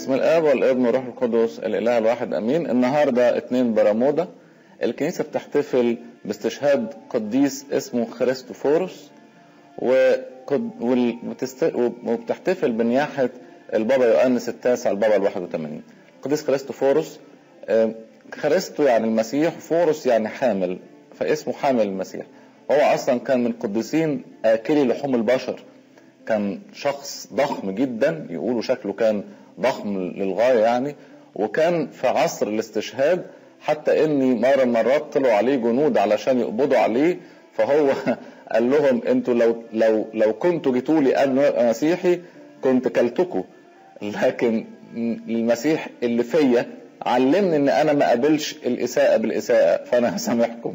باسم الاب والابن والروح القدس الاله الواحد امين النهارده اتنين برمودا الكنيسه بتحتفل باستشهاد قديس اسمه خريستوفورس وقد- وال- وتست- وبتحتفل بنياحه البابا يوحنس التاسع البابا ال 81 القديس خريستوفورس آه، خريستو يعني المسيح فورس يعني حامل فاسمه حامل المسيح هو اصلا كان من قديسين اكلي لحوم البشر كان شخص ضخم جدا يقولوا شكله كان ضخم للغايه يعني وكان في عصر الاستشهاد حتى اني مره من المرات طلعوا عليه جنود علشان يقبضوا عليه فهو قال لهم انتوا لو لو لو كنتوا جيتوا لي قبل ما ابقى مسيحي كنت كلتكم لكن المسيح اللي فيا علمني ان انا ما اقابلش الاساءه بالاساءه فانا هسامحكم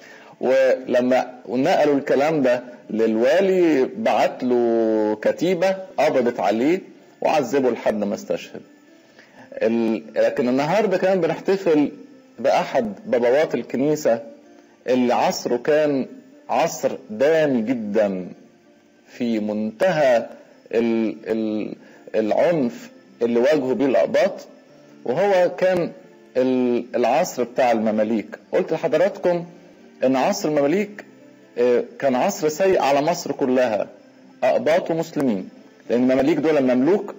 ولما نقلوا الكلام ده للوالي بعت له كتيبة قبضت عليه وعذبه لحد ما استشهد ال... لكن النهارده كمان بنحتفل بأحد بابوات الكنيسة اللي عصره كان عصر دامي جدا في منتهى ال... ال... العنف اللي واجهوا بيه الأقباط وهو كان ال- العصر بتاع المماليك قلت لحضراتكم ان عصر المماليك آه، كان عصر سيء على مصر كلها اقباط ومسلمين لان المماليك دول مملوك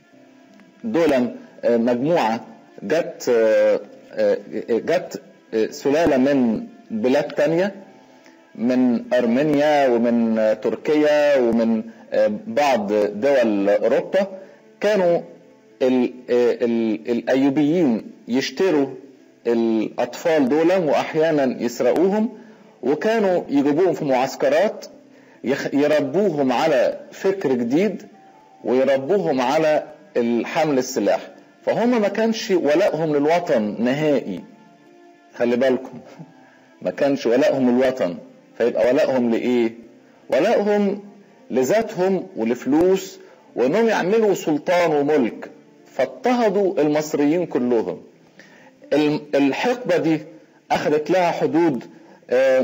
دول آه، مجموعه جت آه، آه، جت آه، سلاله من بلاد تانية من ارمينيا ومن آه، تركيا ومن آه، بعض دول اوروبا كانوا ال- آه، ال- الايوبيين يشتروا الاطفال دول واحيانا يسرقوهم وكانوا يجيبوهم في معسكرات يخ- يربوهم على فكر جديد ويربوهم على الحمل السلاح فهم ما كانش ولائهم للوطن نهائي خلي بالكم ما كانش ولائهم للوطن فيبقى ولائهم لايه ولائهم لذاتهم ولفلوس وانهم يعملوا سلطان وملك فاضطهدوا المصريين كلهم الم- الحقبه دي اخذت لها حدود آه،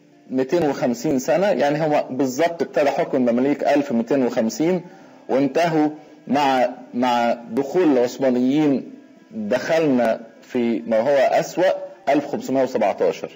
250 سنه يعني هو بالظبط ابتدى حكم المماليك 1250 وانتهوا مع مع دخول العثمانيين دخلنا في ما هو اسوا 1517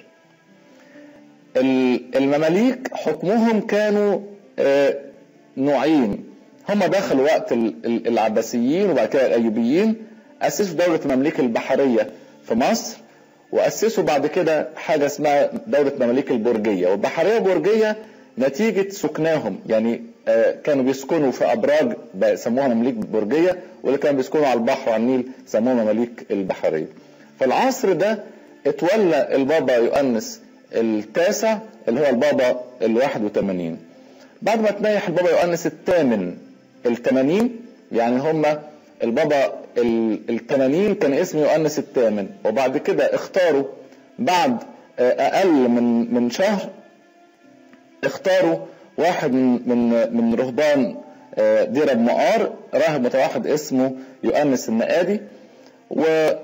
ال- المماليك حكمهم كانوا آه، نوعين هم دخلوا وقت ال- ال- العباسيين وبعد كده الايوبيين اسسوا دوله المماليك البحريه في مصر واسسوا بعد كده حاجه اسمها دوله مماليك البرجيه والبحريه البرجيه نتيجه سكناهم يعني آه، كانوا بيسكنوا في ابراج بيسموها مماليك برجيه واللي كانوا بيسكنوا على البحر وعلى النيل سموها مماليك البحريه فالعصر ده اتولى البابا يؤنس التاسع اللي هو البابا ال 81 بعد ما تنيح البابا يؤنس الثامن ال 80 يعني هم البابا ال 80 كان اسمه يؤنس الثامن وبعد كده اختاروا بعد آه، اقل من من شهر اختاروا واحد من من من رهبان آه، دير ابو مقار راهب متوحد اسمه يؤنس النقادي وسنة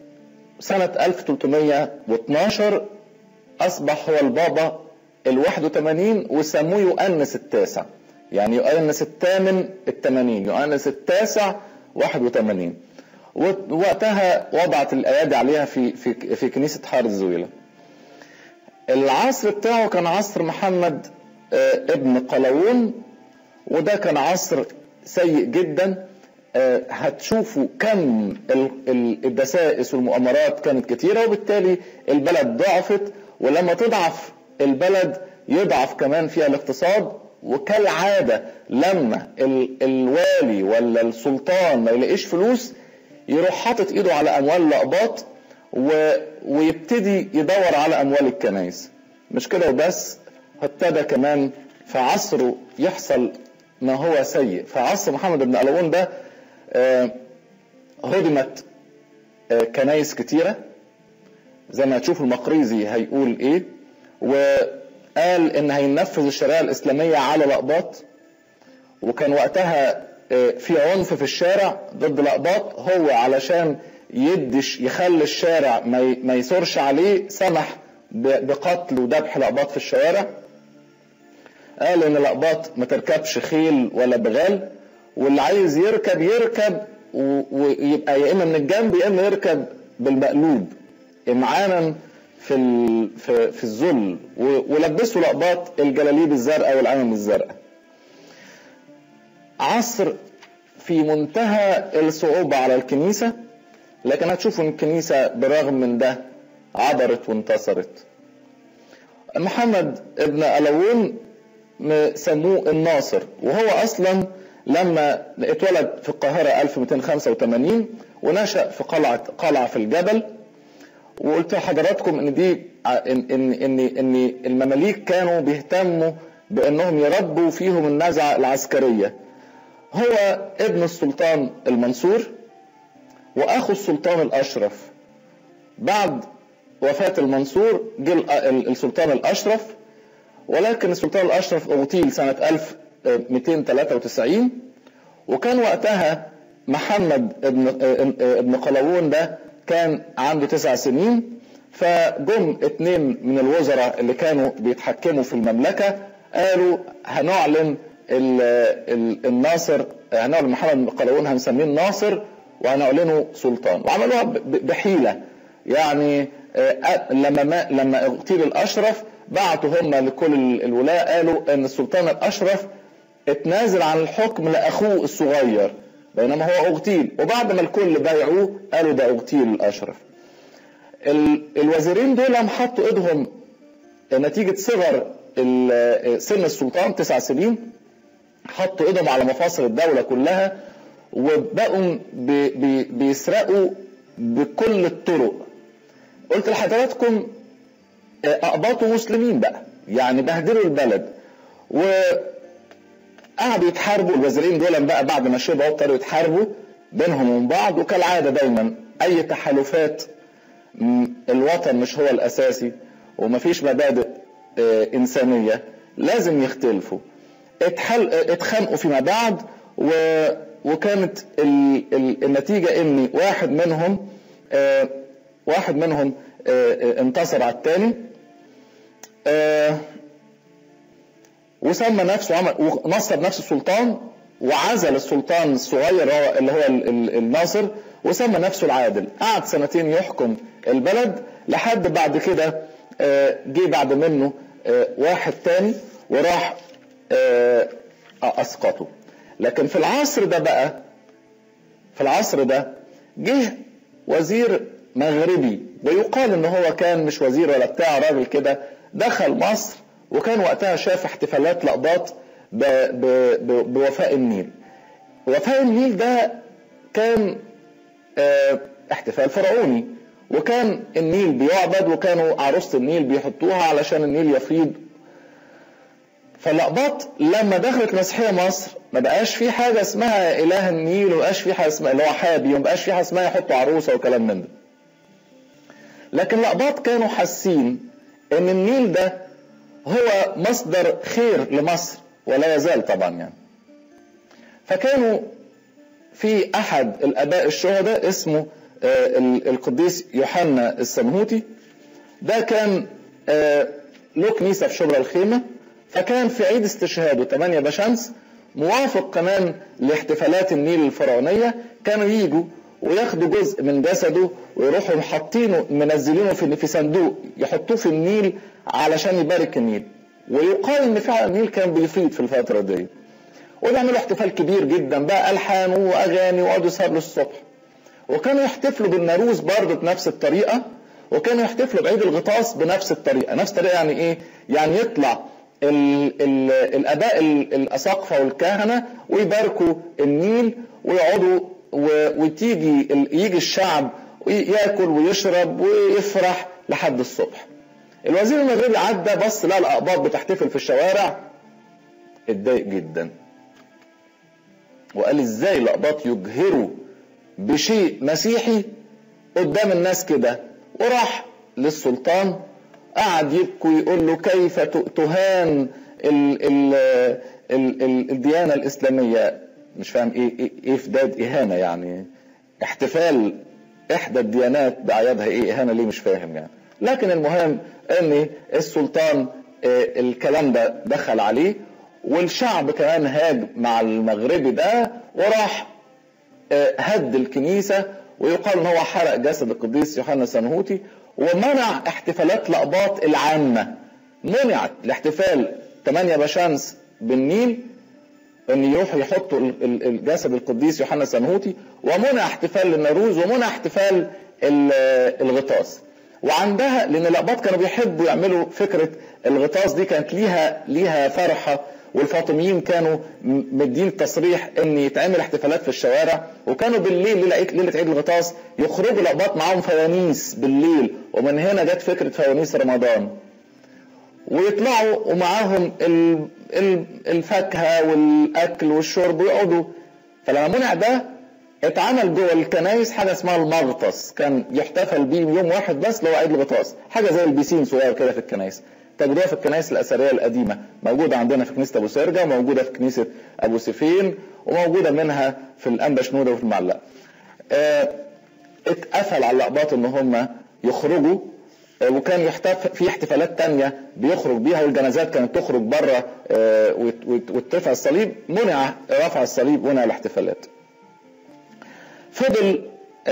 1312 أصبح هو البابا ال 81 وسموه يؤنس التاسع يعني يؤنس الثامن الثمانين يؤنس التاسع 81 ووقتها وضعت الأيادي عليها في في في كنيسة حار الزويلة العصر بتاعه كان عصر محمد آه، ابن قلاوون وده كان عصر سيء جدا آه، هتشوفوا كم ال- ال- الدسائس والمؤامرات كانت كتيرة وبالتالي البلد ضعفت ولما تضعف البلد يضعف كمان فيها الاقتصاد وكالعادة لما ال- الوالي ولا السلطان ما يلاقيش فلوس يروح حاطط ايده على اموال الاقباط و... ويبتدي يدور على اموال الكنائس مش كده وبس ابتدى كمان في عصره يحصل ما هو سيء في عصر محمد بن قلاوون ده آه، هدمت آه، كنايس كتيره زي ما هتشوفوا المقريزي هيقول ايه وقال ان هينفذ الشريعه الاسلاميه على الاقباط وكان وقتها آه، في عنف في الشارع ضد الاقباط هو علشان يدش يخلي الشارع ما ي- ما يثورش عليه سمح ب- بقتل وذبح الاقباط في الشوارع قال ان الاقباط ما تركبش خيل ولا بغال واللي عايز يركب يركب ويبقى يا اما من الجنب يا اما يركب بالمقلوب امعانا في في, في الذل ولبسوا لقباط الجلاليب الزرقاء والعمم الزرقاء عصر في منتهى الصعوبة على الكنيسة لكن هتشوفوا ان الكنيسة برغم من ده عبرت وانتصرت محمد ابن ألوون سموه الناصر وهو أصلا لما اتولد في القاهرة 1285 ونشأ في قلعة قلعة في الجبل وقلت لحضراتكم ان دي ان ان ان, إن المماليك كانوا بيهتموا بانهم يربوا فيهم النزعة العسكرية هو ابن السلطان المنصور واخو السلطان الاشرف بعد وفاة المنصور جه السلطان الاشرف ولكن السلطان الاشرف اغتيل سنة 1293 وكان وقتها محمد ابن ابن قلاوون ده كان عنده تسع سنين فجم اتنين من الوزراء اللي كانوا بيتحكموا في المملكة قالوا هنعلن ال ال الناصر هنعلن محمد بن قلاوون هنسميه الناصر وهنعلنه سلطان وعملوها بحيلة يعني لما ما لما اغتيل الاشرف بعتوا هم لكل الولاة قالوا ان السلطان الاشرف اتنازل عن الحكم لاخوه الصغير بينما هو اغتيل وبعد ما الكل بايعوه قالوا ده اغتيل الاشرف الوزيرين دول هم حطوا ايدهم نتيجة صغر سن السلطان تسع سنين حطوا ايدهم على مفاصل الدولة كلها وبقوا بي بي بيسرقوا بكل الطرق قلت لحضراتكم اقباطوا مسلمين بقى يعني بهدلوا البلد وقعدوا يتحاربوا الوزيرين دول بقى بعد ما شبعوا ابتدوا يتحاربوا بينهم وبين بعض وكالعاده دايما اي تحالفات الوطن مش هو الاساسي ومفيش مبادئ انسانيه لازم يختلفوا اتحل اتخانقوا فيما بعد و وكانت ال ال النتيجه ان واحد منهم اه واحد منهم اه انتصر على الثاني اه وسمى نفسه عمل ونصب نفسه سلطان وعزل السلطان الصغير هو اللي هو الناصر وسمى نفسه العادل قعد سنتين يحكم البلد لحد بعد كده جه بعد منه واحد تاني وراح اسقطه لكن في العصر ده بقى في العصر ده جه وزير مغربي ويقال ان هو كان مش وزير ولا بتاع راجل كده دخل مصر وكان وقتها شاف احتفالات لقباط بوفاء النيل وفاء النيل ده كان احتفال فرعوني وكان النيل بيعبد وكانوا عروسة النيل بيحطوها علشان النيل يفيض فالأقباط لما دخلت مسيحية مصر ما بقاش في حاجة اسمها إله النيل وما بقاش في حاجة اسمها اللي هو حابي وما بقاش في حاجة اسمها يحطوا عروسة وكلام من ده لكن الأقباط كانوا حاسين إن النيل ده هو مصدر خير لمصر ولا يزال طبعا يعني فكانوا في أحد الآباء الشهداء اسمه القديس يوحنا السمهوتي ده كان له كنيسة في شبرا الخيمة فكان في عيد استشهاده 8 بشمس موافق كمان لاحتفالات النيل الفرعونية كانوا يجوا وياخدوا جزء من جسده ويروحوا حاطينه منزلينه في في صندوق يحطوه في النيل علشان يبارك النيل ويقال ان فعلا النيل كان بيفيض في الفترة دي وبيعملوا احتفال كبير جدا بقى الحان واغاني وقعدوا يسهروا للصبح وكانوا يحتفلوا بالناروز برضه بنفس الطريقة وكانوا يحتفلوا بعيد الغطاس بنفس الطريقة نفس الطريقة يعني ايه يعني يطلع ال ال الاباء الاساقفة والكهنة ويباركوا النيل ويقعدوا وتيجي يجي الشعب ياكل ويشرب ويفرح لحد الصبح الوزير المغربي عدى بص لقى الاقباط بتحتفل في الشوارع اتضايق جدا وقال ازاي الاقباط يجهروا بشيء مسيحي قدام الناس كده وراح للسلطان قعد يبكي ويقول له كيف تهان ال ال ال ال الديانة الإسلامية مش فاهم إيه, إيه, إيه في داد إهانة يعني احتفال إحدى الديانات بأعيادها إيه إهانة ليه مش فاهم يعني لكن المهم إن السلطان الكلام ده دخل عليه والشعب كمان هاج مع المغربي ده وراح هد الكنيسة ويقال ان هو حرق جسد القديس يوحنا سنهوتي ومنع احتفالات لقباط العامة منعت الاحتفال 8 بشمس بالنيل ان يروحوا يحطوا الجسد القديس يوحنا سنهوتي ومنع احتفال النوروز ومنع احتفال الغطاس وعندها لان الاقباط كانوا بيحبوا يعملوا فكره الغطاس دي كانت ليها ليها فرحه والفاطميين كانوا مدين تصريح ان يتعمل احتفالات في الشوارع وكانوا بالليل ليله عيد ليله عيد الغطاس يخرجوا الاقباط معاهم فوانيس بالليل ومن هنا جت فكره فوانيس رمضان ويطلعوا ومعاهم الفاكهه والاكل والشرب ويقعدوا فلما منع ده اتعمل جوه الكنايس حاجه اسمها المغطس كان يحتفل بيه يوم واحد بس اللي هو عيد الغطاس حاجه زي البيسين صغير كده في الكنايس تجدوها في الكنائس الاثريه القديمه موجوده عندنا في كنيسه ابو سرجه وموجوده في كنيسه ابو سفين وموجوده منها في الانبا شنوده وفي المعلقه اه اتقفل على الاقباط ان هم يخرجوا اه وكان يحتفل في احتفالات تانية بيخرج بيها والجنازات كانت تخرج بره اه وترفع الصليب منع رفع الصليب ومنع الاحتفالات فضل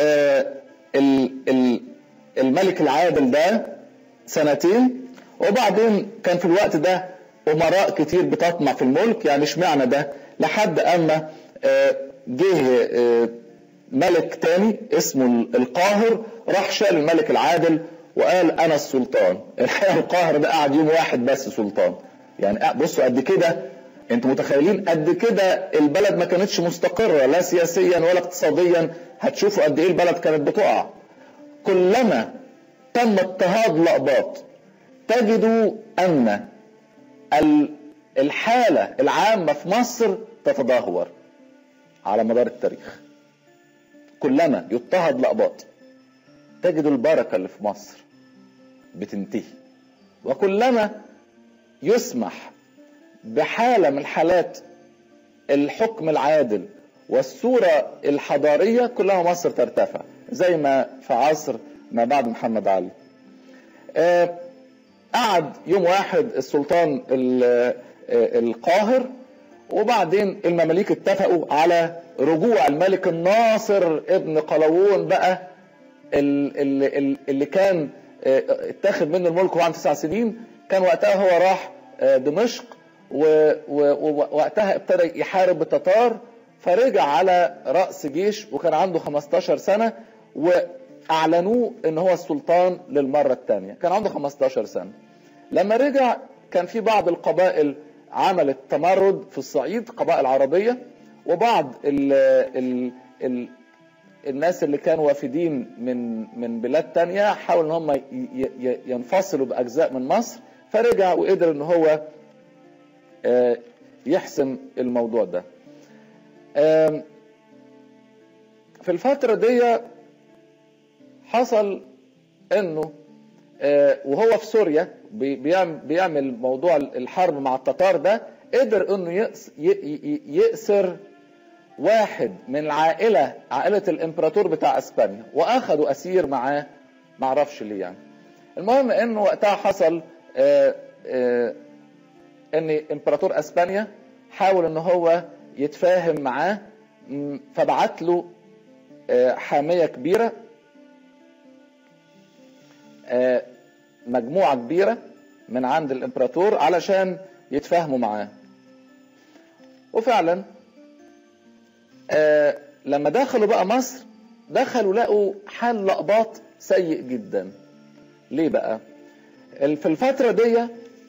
الملك العادل ده سنتين وبعدين كان في الوقت ده امراء كتير بتطمع في الملك يعني اشمعنى ده لحد اما جه ملك تاني اسمه القاهر راح شال الملك العادل وقال انا السلطان الحقيقه القاهر ده قعد يوم واحد بس سلطان يعني بصوا قد كده انتوا متخيلين قد كده البلد ما كانتش مستقره لا سياسيا ولا اقتصاديا هتشوفوا قد ايه البلد كانت بتقع كلما تم اضطهاد الاقباط تجدوا ان الحاله العامه في مصر تتدهور على مدار التاريخ كلما يضطهد الاقباط تجدوا البركه اللي في مصر بتنتهي وكلما يسمح بحاله من حالات الحكم العادل والصوره الحضاريه كلما مصر ترتفع زي ما في عصر ما بعد محمد علي آه قعد يوم واحد السلطان القاهر وبعدين المماليك اتفقوا على رجوع الملك الناصر ابن قلاوون بقى اللي, اللي كان اتاخد منه الملك وهو عنده تسع سنين كان وقتها هو راح دمشق ووقتها ابتدى يحارب التتار فرجع على رأس جيش وكان عنده 15 سنة وأعلنوه إن هو السلطان للمرة الثانية كان عنده 15 سنة لما رجع كان في بعض القبائل عملت تمرد في الصعيد قبائل عربية وبعض ال ال ال الناس اللي كانوا وافدين من من بلاد تانية حاولوا ان هم ينفصلوا باجزاء من مصر فرجع وقدر ان هو يحسم الموضوع ده في الفترة دي حصل انه وهو في سوريا بيعمل موضوع الحرب مع التتار ده قدر انه يأسر واحد من العائلة عائلة الامبراطور بتاع اسبانيا واخدوا اسير معاه معرفش ليه يعني المهم انه وقتها حصل آآ آآ ان امبراطور اسبانيا حاول ان هو يتفاهم معاه فبعت له حامية كبيرة مجموعة كبيرة من عند الامبراطور علشان يتفاهموا معاه وفعلا لما دخلوا بقى مصر دخلوا لقوا حال لقباط سيء جدا ليه بقى في الفترة دي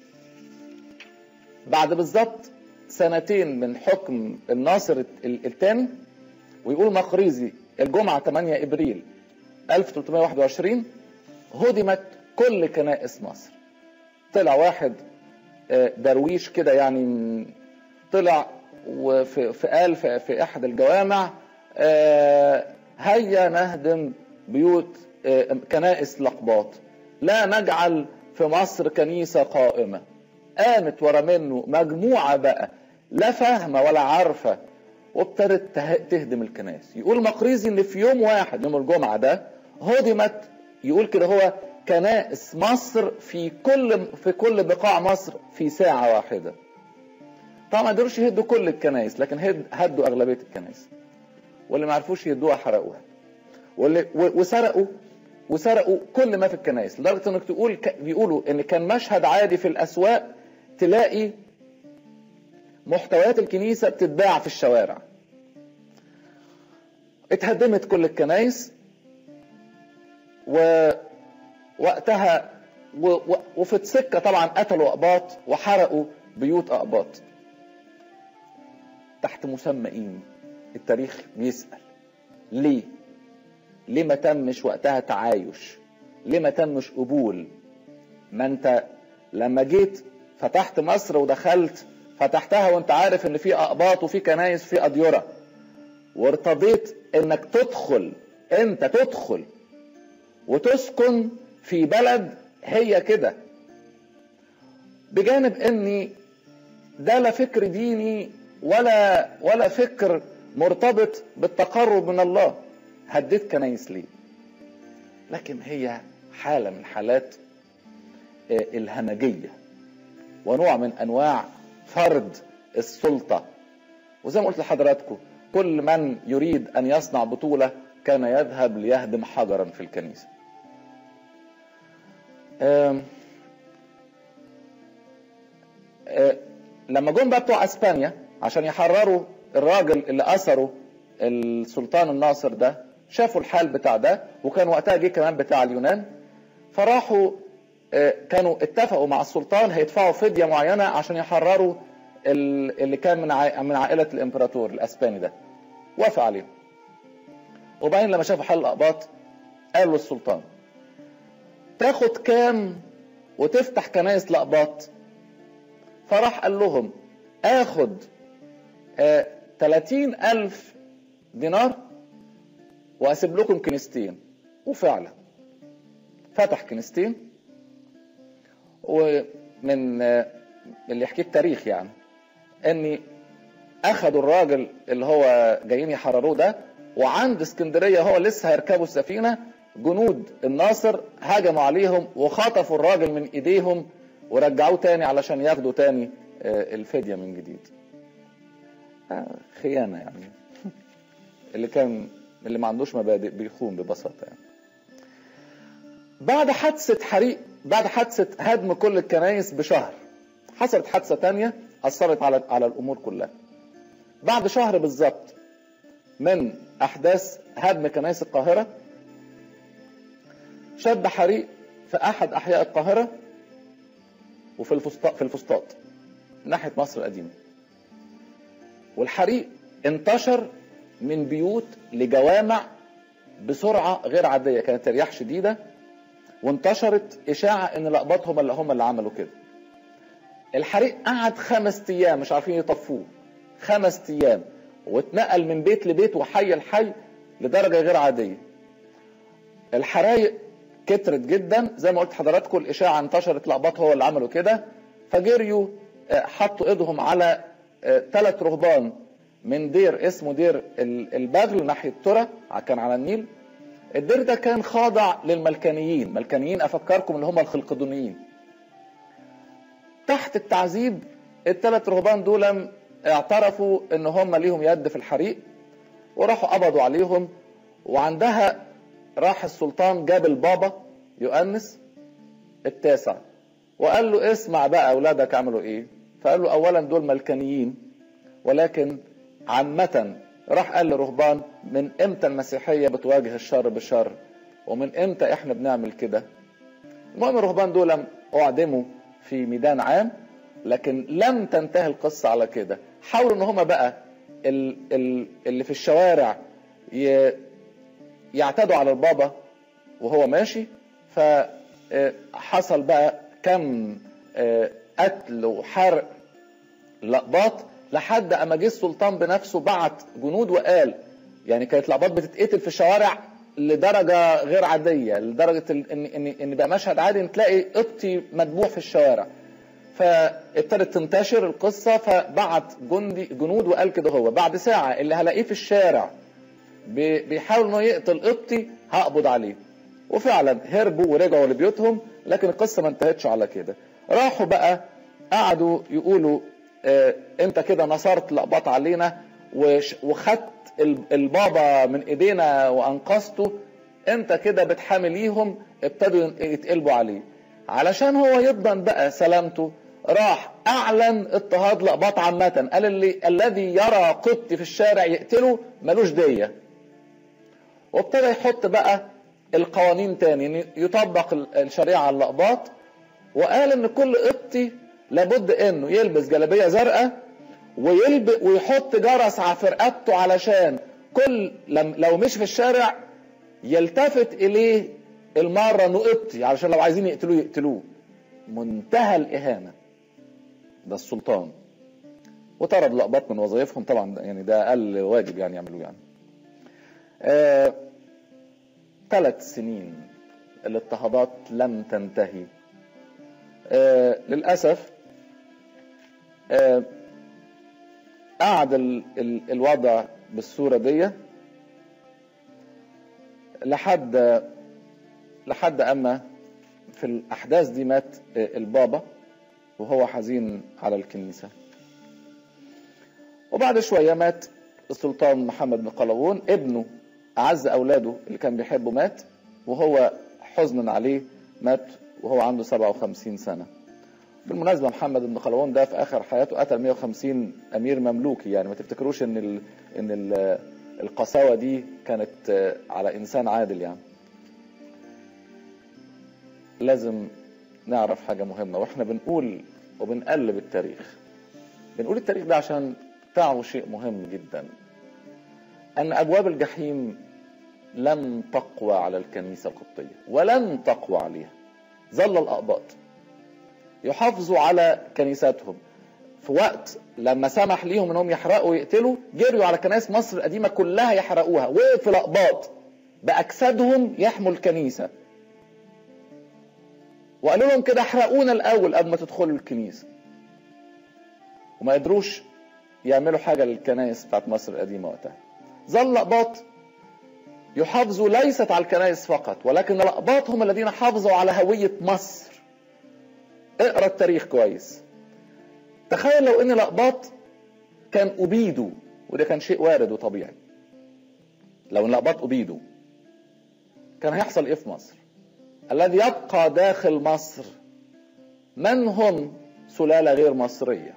بعد بالظبط سنتين من حكم الناصر الثاني ويقول مقريزي الجمعة 8 ابريل 1321 هدمت كل كنائس مصر طلع واحد درويش كده يعني طلع وفي في قال في, في احد الجوامع هيا نهدم بيوت كنائس لقباط لا نجعل في مصر كنيسة قائمة قامت ورا منه مجموعة بقى لا فاهمة ولا عارفة وابتدت تهدم الكنائس يقول مقريزي ان في يوم واحد يوم الجمعة ده هدمت يقول كده هو كنائس مصر في كل في كل بقاع مصر في ساعة واحدة طبعا ما قدروش يهدوا كل الكنائس لكن هد هدوا اغلبية الكنائس واللي ما عرفوش يدوها حرقوها واللي وسرقوا وسرقوا كل ما في الكنائس لدرجه انك تقول بيقولوا ان كان مشهد عادي في الاسواق تلاقي محتويات الكنيسه بتتباع في الشوارع اتهدمت كل الكنائس ووقتها وفي السكة طبعا قتلوا أقباط وحرقوا بيوت أقباط تحت مسمى إيه التاريخ بيسأل ليه ليه ما تمش وقتها تعايش ليه ما تمش قبول ما انت لما جيت فتحت مصر ودخلت فتحتها وانت عارف ان في اقباط وفي كنايس في اديره وارتضيت انك تدخل انت تدخل وتسكن في بلد هي كده بجانب اني ده لا فكر ديني ولا ولا فكر مرتبط بالتقرب من الله هديت كنايس ليه لكن هي حاله من حالات الهمجيه ونوع من انواع فرض السلطه وزي ما قلت لحضراتكم كل من يريد ان يصنع بطوله كان يذهب ليهدم حجرا في الكنيسه آم آم لما جم بقى بتوع اسبانيا عشان يحرروا الراجل اللي اثروا السلطان الناصر ده شافوا الحال بتاع ده وكان وقتها جه كمان بتاع اليونان فراحوا كانوا اتفقوا مع السلطان هيدفعوا فديه معينه عشان يحرروا اللي كان من من عائله الامبراطور الاسباني ده وافق عليهم وبعدين لما شافوا حل الاقباط قالوا للسلطان تاخد كام وتفتح كنايس لأقباط فراح قال لهم اخد آه 30 ألف دينار واسيب لكم كنيستين وفعلا فتح كنيستين ومن آه اللي يحكي التاريخ يعني اني اخدوا الراجل اللي هو جايين يحرروه ده وعند اسكندريه هو لسه هيركبوا السفينه جنود الناصر هجموا عليهم وخطفوا الراجل من ايديهم ورجعوه تاني علشان ياخدوا تاني الفدية من جديد خيانة يعني اللي كان اللي ما عندوش مبادئ بيخون ببساطة يعني بعد حادثة حريق بعد حادثة هدم كل الكنايس بشهر حصلت حادثة تانية أثرت على على الأمور كلها بعد شهر بالظبط من أحداث هدم كنايس القاهرة شد حريق في احد احياء القاهره وفي الفسطاط في الفسطاط ناحيه مصر القديمه والحريق انتشر من بيوت لجوامع بسرعه غير عاديه كانت الرياح شديده وانتشرت اشاعه ان الاقباط هم اللي هم اللي عملوا كده الحريق قعد خمس ايام مش عارفين يطفوه خمس ايام واتنقل من بيت لبيت وحي لحي لدرجه غير عاديه الحرايق كترت جدا زي ما قلت لحضراتكم الاشاعه انتشرت لقباط هو اللي عملوا كده فجريوا حطوا ايدهم على ثلاث رهبان من دير اسمه دير البغل ناحيه ترى كان على النيل الدير ده كان خاضع للملكانيين ملكانيين افكركم اللي هم الخلقدونيين تحت التعذيب الثلاث رهبان دول اعترفوا ان هم ليهم يد في الحريق وراحوا قبضوا عليهم وعندها راح السلطان جاب البابا يؤنس التاسع وقال له اسمع بقى اولادك عملوا ايه فقال له اولا دول ملكانيين ولكن عامة راح قال لرهبان من امتى المسيحية بتواجه الشر بالشر ومن امتى احنا بنعمل كده المهم الرهبان دول اعدموا في ميدان عام لكن لم تنتهي القصة على كده حاولوا ان هما بقى اللي في الشوارع يعتدوا على البابا وهو ماشي فحصل بقى كم قتل وحرق لقباط لحد اما جه السلطان بنفسه بعت جنود وقال يعني كانت لقباط بتتقتل في الشوارع لدرجه غير عاديه لدرجه ان ان ان بقى مشهد عادي ان تلاقي قطي مذبوح في الشوارع فابتدت تنتشر القصه فبعت جندي جنود وقال كده هو بعد ساعه اللي هلاقيه في الشارع بيحاول انه يقتل قبطي هقبض عليه وفعلا هربوا ورجعوا لبيوتهم لكن القصه ما انتهتش على كده راحوا بقى قعدوا يقولوا اه انت كده نصرت لقباط علينا وش- وخدت ال- البابا من ايدينا وانقذته انت كده بتحامي ليهم ابتدوا يتقلبوا عليه علشان هو يضمن بقى سلامته راح اعلن اضطهاد لقباط عامه قال اللي الذي يرى قبط في الشارع يقتله ملوش ديه وابتدى يحط بقى القوانين تاني إن يطبق ال- الشريعه على اللقباط وقال ان كل قبطي لابد انه يلبس جلابيه زرقاء ويلب ويحط جرس على فرقته علشان كل لم لو مش في الشارع يلتفت اليه المره انه قبطي علشان لو عايزين يقتلوه يقتلوه منتهى الاهانه ده السلطان وطرد لقباط من وظائفهم طبعا يعني ده اقل واجب يعني يعملوه يعني آه ثلاث سنين الاضطهادات لم تنتهي آه للاسف آه قعد ال ال الوضع بالصوره دي لحد لحد اما في الاحداث دي مات آه، البابا وهو حزين على الكنيسه وبعد شويه مات السلطان محمد بن قلاوون ابنه اعز اولاده اللي كان بيحبه مات وهو حزنا عليه مات وهو عنده 57 سنه بالمناسبه محمد بن قلاوون ده في اخر حياته قتل 150 امير مملوكي يعني ما تفتكروش ان ال ان ال القساوه دي كانت آه، على انسان عادل يعني لازم نعرف حاجه مهمه واحنا بنقول وبنقلب التاريخ بنقول التاريخ ده عشان تعرفوا شيء مهم جدا ان ابواب الجحيم لم تقوى على الكنيسه القبطيه ولن تقوى عليها ظل الاقباط يحافظوا على كنيساتهم في وقت لما سمح ليهم انهم يحرقوا ويقتلوا جريوا على كنائس مصر القديمه كلها يحرقوها وقف الاقباط باجسادهم يحموا الكنيسه وقالوا لهم كده احرقونا الاول قبل ما تدخلوا الكنيسه وما قدروش يعملوا حاجه للكنائس بتاعت مصر القديمه وقتها ظل الاقباط يحافظوا ليست على الكنائس فقط ولكن الاقباط هم الذين حافظوا على هويه مصر اقرا التاريخ كويس تخيل لو ان الاقباط كان ابيدوا وده كان شيء وارد وطبيعي لو ان الاقباط ابيدوا كان هيحصل ايه في مصر الذي يبقى داخل مصر من هم سلاله غير مصريه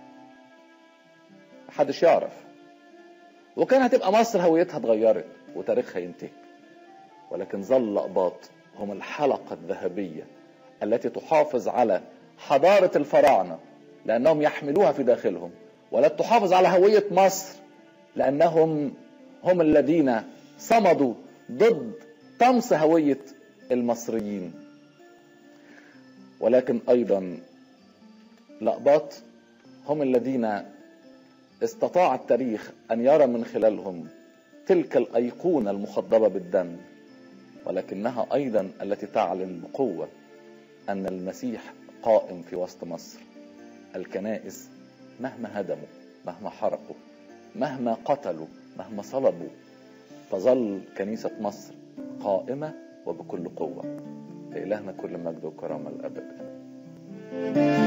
محدش يعرف وكان هتبقى مصر هويتها اتغيرت وتاريخها ينتهي ولكن ظل الاقباط هم الحلقه الذهبيه التي تحافظ على حضاره الفراعنه لانهم يحملوها في داخلهم ولا تحافظ على هويه مصر لانهم هم الذين صمدوا ضد طمس هويه المصريين ولكن ايضا الاقباط هم الذين استطاع التاريخ ان يرى من خلالهم تلك الايقونه المخضبه بالدم ولكنها ايضا التي تعلن بقوه ان المسيح قائم في وسط مصر الكنائس مهما هدموا مهما حرقوا مهما قتلوا مهما صلبوا تظل كنيسه مصر قائمه وبكل قوه لالهنا كل مجد وكرامه الابد